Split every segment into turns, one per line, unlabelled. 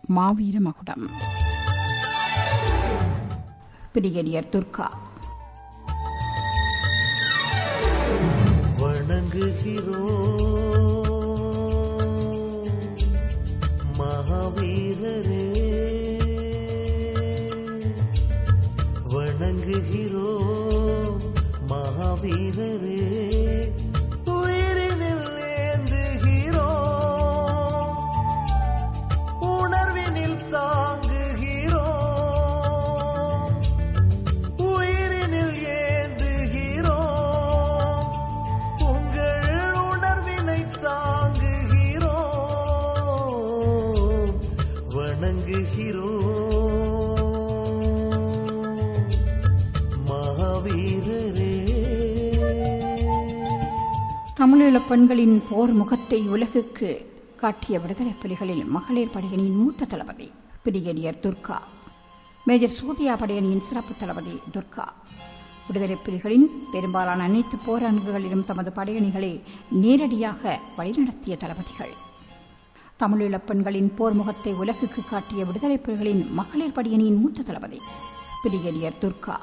மாவீர மகுடம் பிரிகேடியர் துர்கா
வணங்குகிறோம் மகாவீரரே வணங்குகிறோம் மகாவீரரே உயிரினில் ஏந்துகிறோம் உணர்வினில் தாங்குகிறோம் உயிரினில் ஏந்துகிறோம் உங்கள் உணர்வினை தாங்குகிறோம் வணங்குகிறோம் மகாவீரரே
தமிழீழ பெண்களின் போர் முகத்தை உலகுக்கு காட்டிய விடுதலை புலிகளில் மகளிர் படையணியின் மூத்த தளபதி பிரிகேடியர் துர்கா மேஜர் சூர்யா படையணியின் சிறப்பு தளபதி துர்கா விடுதலை புலிகளின் பெரும்பாலான அனைத்து போரங்குகளிலும் தமது படையணிகளை நேரடியாக வழிநடத்திய தளபதிகள் தமிழீழப் பெண்களின் போர் முகத்தை உலகுக்கு காட்டிய விடுதலை புலிகளின் மகளிர் படையணியின் மூத்த தளபதி பிரிகேடியர் துர்கா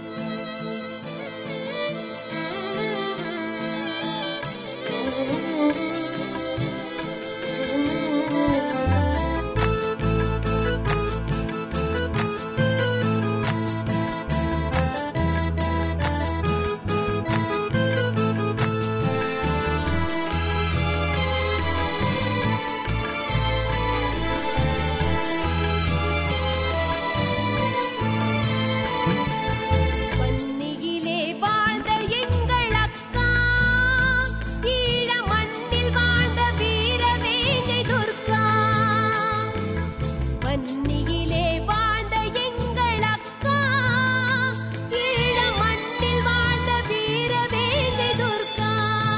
வன்னியிலே வாழ்ந்த எங்கள் அக்கா ஈழ மண்ணில் வாழ்ந்த வீரவேங்கை துர்கா வன்னியிலே வாழ்ந்த எங்கள் அக்கா ஈழ மண்ணில் வாழ்ந்த வீரவேங்கை துர்கா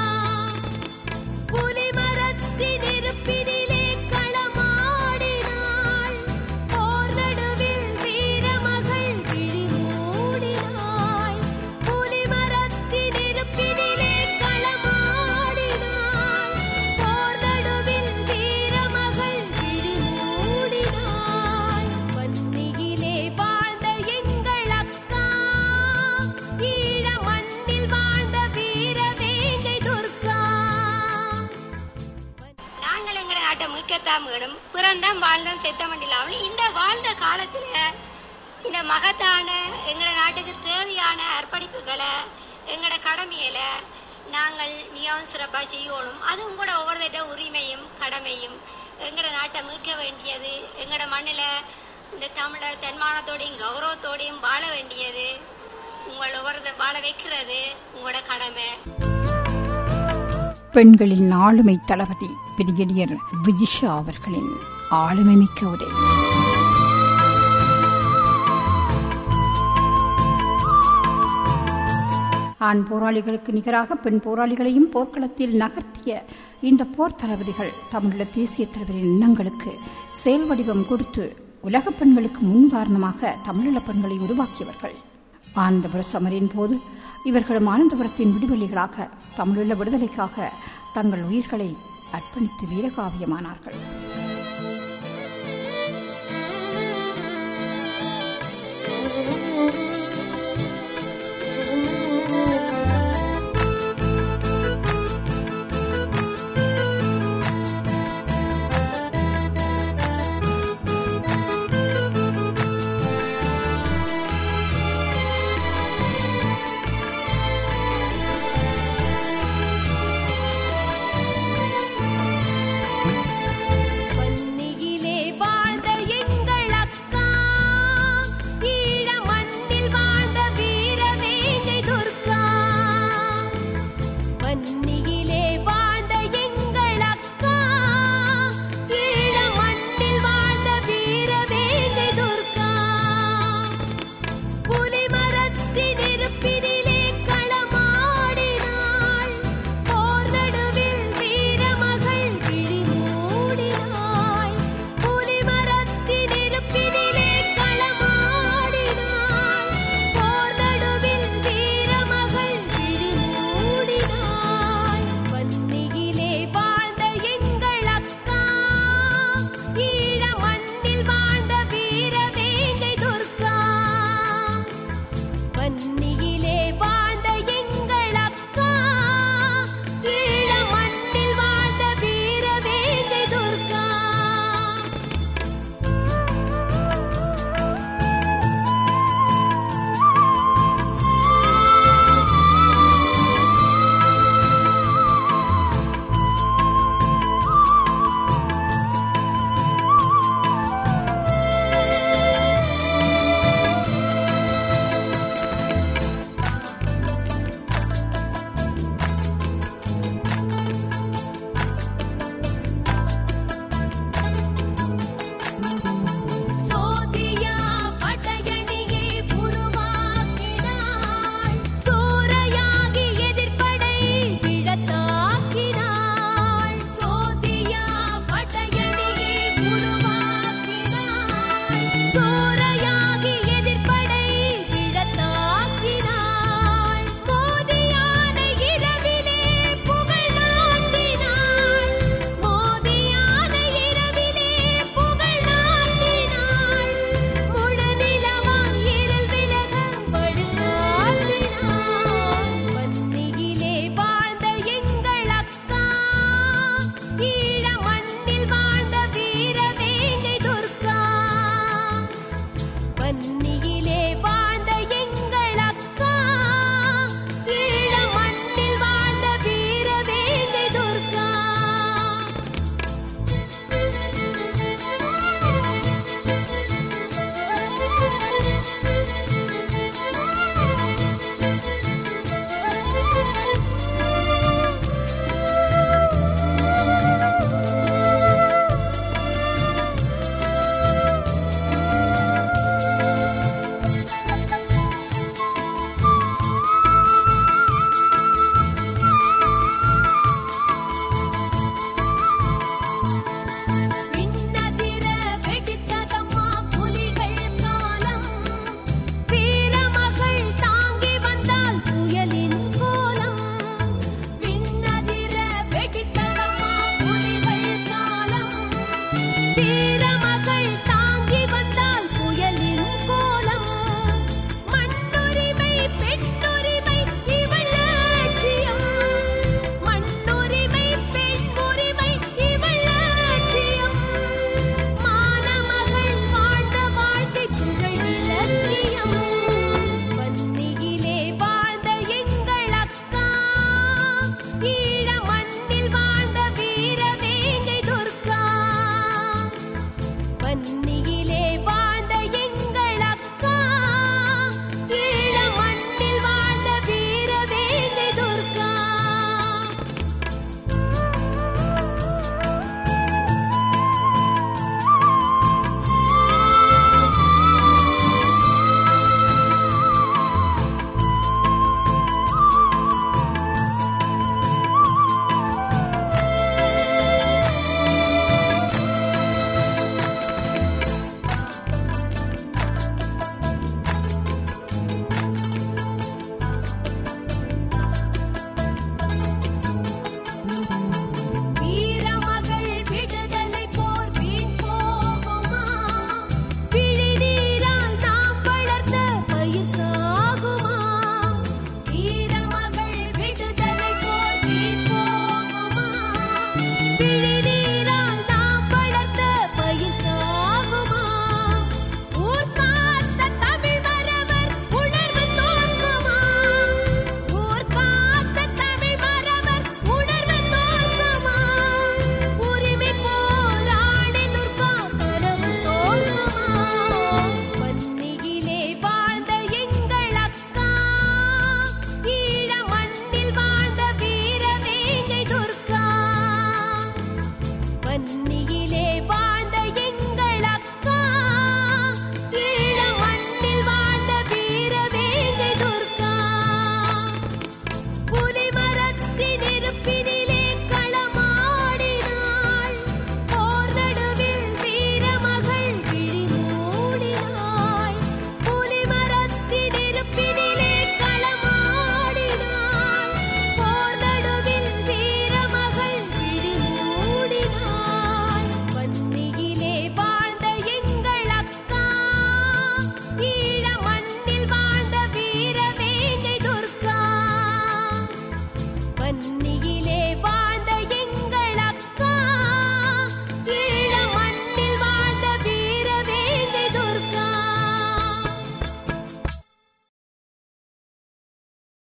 புலிமரத்தின் இருப்பினிலே களமாடினாள் போர் நடுவில் வீரமகள் விழி மூடினாள் புலிமரத்தின் இருப்பினிலே களமாடினாள் போர் நடுவில் வீரமகள் விழி மூடினாள் வன்னியிலே வாழ்ந்த எங்கள் அக்கா ஈழ மண்ணில் வாழ்ந்த வீரவேங்கை துர்கா
நாங்கள் எங்களை நாட்டை மீட்கத்தான் வேணும் பிறந்தம் வாழ்ந்தோம் செத்தம் இல்லாமல் இந்த வாழ்ந்த காலத்துல இந்த மகத்தான எங்களோட நாட்டுக்கு தேவையான அர்ப்பணிப்புகளை எங்களோட கடமையில நாங்கள் மிகவும் சிறப்பா செய்யணும் அதுவும் கூட ஒவ்வொருத்த உரிமையும் கடமையும் எங்களோட நாட்டை மீட்க வேண்டியது எங்களோட மண்ணில இந்த தமிழர் தன்மானத்தோடையும் கௌரவத்தோடையும் வாழ வேண்டியது உங்களை ஒவ்வொருத்த வாழ வைக்கிறது உங்களோட கடமை
பெண்களின் ஆளுமை தளபதி பிரிகேடியர் விஜிஷா அவர்களின் ஆளுமை மிக்க உரை ஆண் போராளிகளுக்கு நிகராக பெண் போராளிகளையும் போர்க்களத்தில் நகர்த்திய இந்த போர் தளபதிகள் தமிழீழ தேசிய தலைவரின் எண்ணங்களுக்கு செயல் வடிவம் கொடுத்து உலக பெண்களுக்கு முன்னுதாரணமாக தமிழீழ பெண்களை உருவாக்கியவர்கள் ஆனந்தபுர சமரின் போது இவர்களும் ஆனந்தபுரத்தின் விடுதலைகளாக தமிழீழ விடுதலைக்காக தங்கள் உயிர்களை அர்ப்பணித்து வீரகாவியமானார்கள்